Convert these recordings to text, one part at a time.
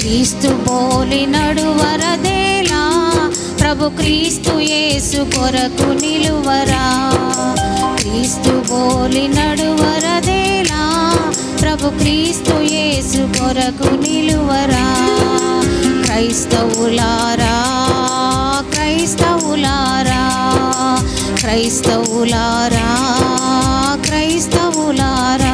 క్రీస్తు పోలి నడువరదేలా ప్రభు క్రీస్తు యేసు కొరకు నిలువరా క్రీస్తు పోలి నడువరదేలా ప్రభు క్రీస్తు యేసు కొరకు నిలువరా క్రైస్తవులారా క్రైస్తవులారా క్రైస్తవులారా క్రైస్తవులారా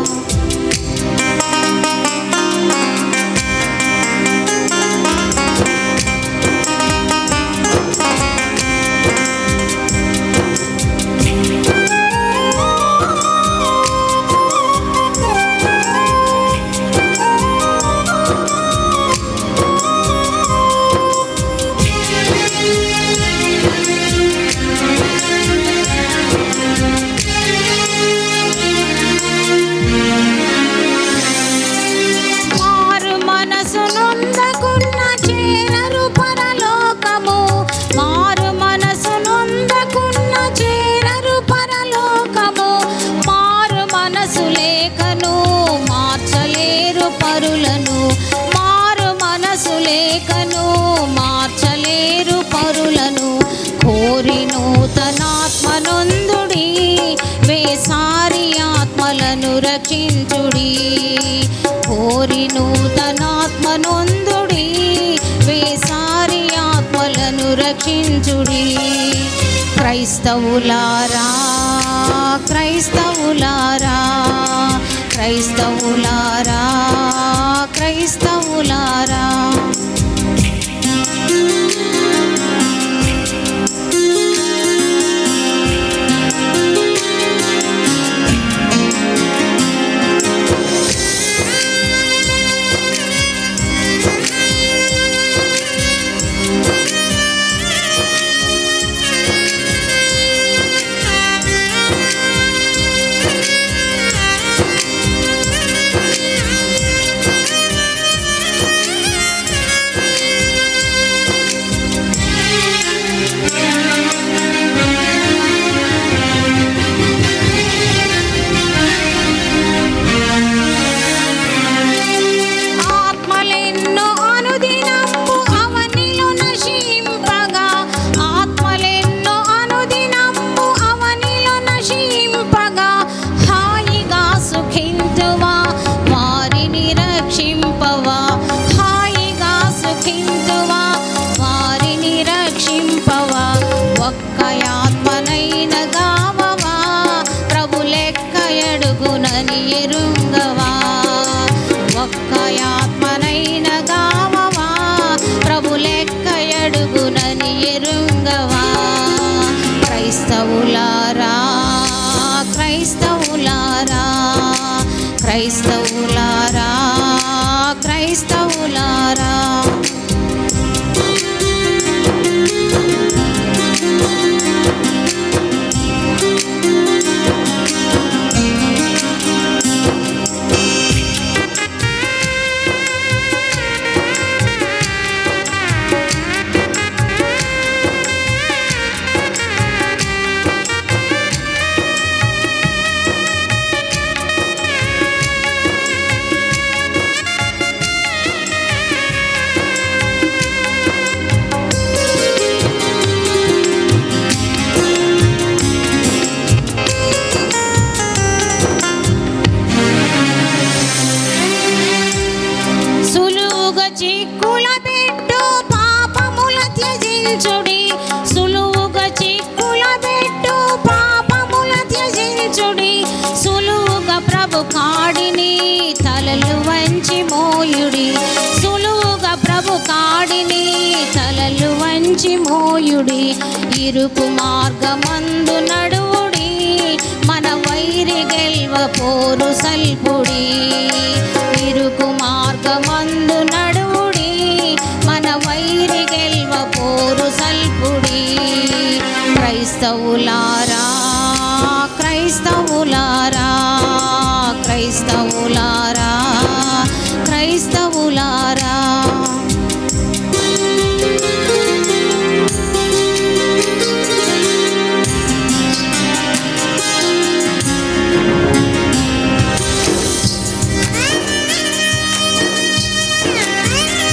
మారు మనసు నొందకున్న చేరరు పరలోకము మారు మనసు నొందకున్న చేరరు పరలోకము మారు మనసు లేఖను మార్చలేరు పరులను మారు మనసు లేఖను మార్చలేరు పరులను కోరి నూతనాత్మనొందుడి వేసారి ఆత్మలను రక్షించుడి కోరి నూతనాత్మనొందుడి వేసారి ఆత్మలను రక్షించుడి క్రైస్తవులారా క్రైస్తవులారా క్రైస్తవులారా క్రైస్తవులారా ఆత్మలెన్నో అనుదినము అవనిలో నశింపగా ఆత్మలెన్నో అనుదినము అవనిలో నశింపగా హాయిగా సుఖింతువా వారిని రక్షింపవా హాయిగా సుఖింతువా వారిని రక్షింపవా ఒక్క ఆత్మనైన గావవా ప్రభు లెక్క ఎడుగునని ఎరుంగవా ఒక్క ఆత్మనైన గావవా ప్రభు లెక్క ఎడుగునని ఎరుంగవా క్రైస్తవులారా క్రైస్తవులారా క్రైస్తవులారా క్రైస్తవులారా సులువుగా చిక్కుల పెట్టు పాపముల త్యజించుడి సులువుగా చిక్కుల పెట్టు పాపముల త్యజించుడి సులువుగా ప్రభు కాడిని తలలు వంచి మోయుడి సులువుగా ప్రభు కాడిని తలలు వంచి మోయుడి ఇరుకు మార్గమందు నడువుడి మన వైరి గెల్వ పోరు సల్పుడి ఇరుకు మార్గమందు నడువుడి మన వైరి గెల్వ పోరు సల్పుడి క్రైస్తవులారా క్రైస్తవులారా క్రైస్తవులారా క్రైస్తవులారా Thank you.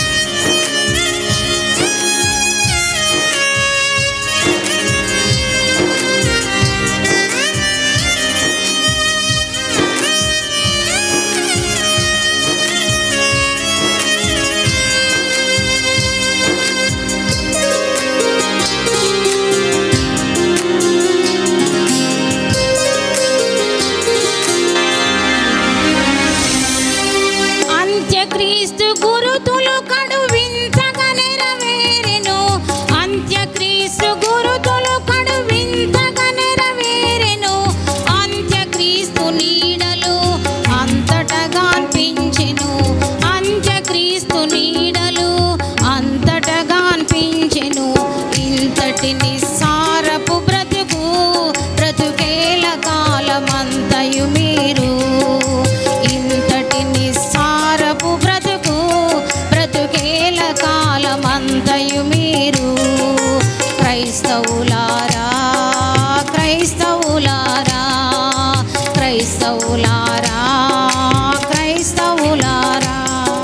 అంత్యక్రీస్తు గురుతులు కడు వింతగా నెరవేరెను అంత్యక్రీస్తు గురుతులు కడు వింతగా నెరవేరెను అంత్యక్రీస్తు నీడలు అంతటగా అనిపించెను అంత్యక్రీస్తు నీడలు అంతటగా అనిపించెను ఇంతటి నిస్సారపు బ్రతుకు బ్రతుకేల కాలమంతయు మీరు ఇంతటి నిస్సారపు బ్రతుకు బ్రతుకేల కాలమంతయు మీరు క్రైస్తవులారా క్రైస్తవులారా క్రైస్తవులారా క్రైస్తవులారా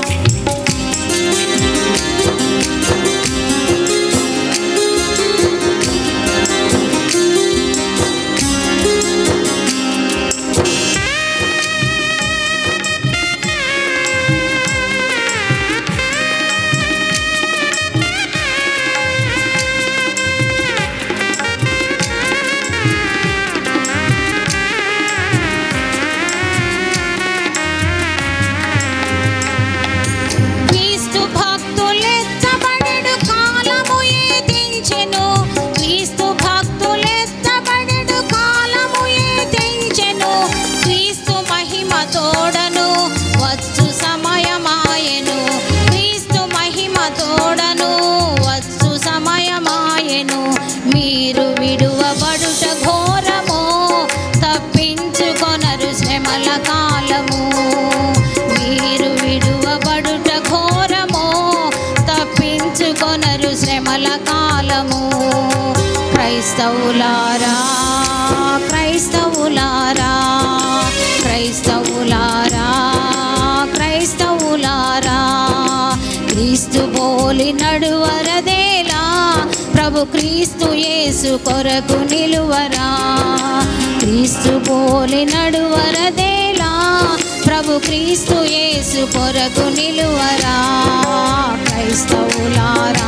క్రీస్తు భక్తులెత్తబడెడు కాలము ఏదించెను క్రీస్తు భక్తులెత్తబడెడు కాలము ఏదించెను క్రీస్తు మహిమ తోడను వచ్చు సమయమాయెను క్రీస్తు మహిమ తోడను వచ్చు సమయమాయెను మీరు విడువబడుట ఘోరము తప్పించుకొనరు శ్రమల కాలము మీరు విడువబడుట ఘోరము తప్పించుకొనరు శ్రమల కాలము క్రైస్తవులారా క్రైస్తవులారా క్రైస్తవులారా క్రైస్తవులారా క్రీస్తు పోలి నడువరదేలా ప్రభు క్రీస్తు యేసు కొరకు నిలువరా క్రీస్తు పోలి నడువరదేలా ప్రభు క్రీస్తు యేసు కొరకు నిలువరా క్రైస్తవులారా